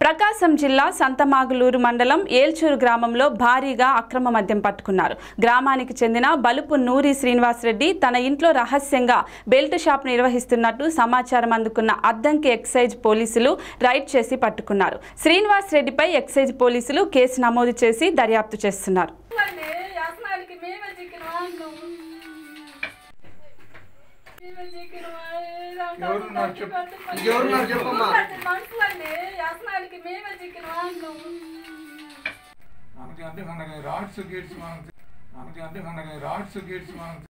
ప్రకాశం జిల్లా సంతమాగులూరు మండలం ఏల్చూరు గ్రామంలో భారీగా అక్రమ మద్యం పట్టుకున్నారు గ్రామానికి చెందిన బలుపు నూరి శ్రీనివాసరెడ్డి తన ఇంట్లో రహస్యంగా బెల్ట్ షాప్ నిర్వహిస్తున్నట్టు సమాచారం అందుకున్న అద్దంకి ఎక్సైజ్ పోలీసులు రైడ్ చేసి పట్టుకున్నారు శ్రీనివాస్ రెడ్డిపై ఎక్సైజ్ పోలీసులు కేసు నమోదు చేసి దర్యాప్తు చేస్తున్నారు అండి వ్యసనానికి మేమే చిక్కినవా అంటున్నాము మేమే చిక్కినవా ఎవరున్నారు చెప్పు. ఎవరున్నారు చెప్పమ్మా. మనుషులండి వ్యసనానికి మేమే చిక్కినవా అంటున్నాము మనకి అంటే మనకి రాడ్స్ గేట్స్ మనం మనకి అంటే మనకి రాడ్స్ గేట్స్ మనం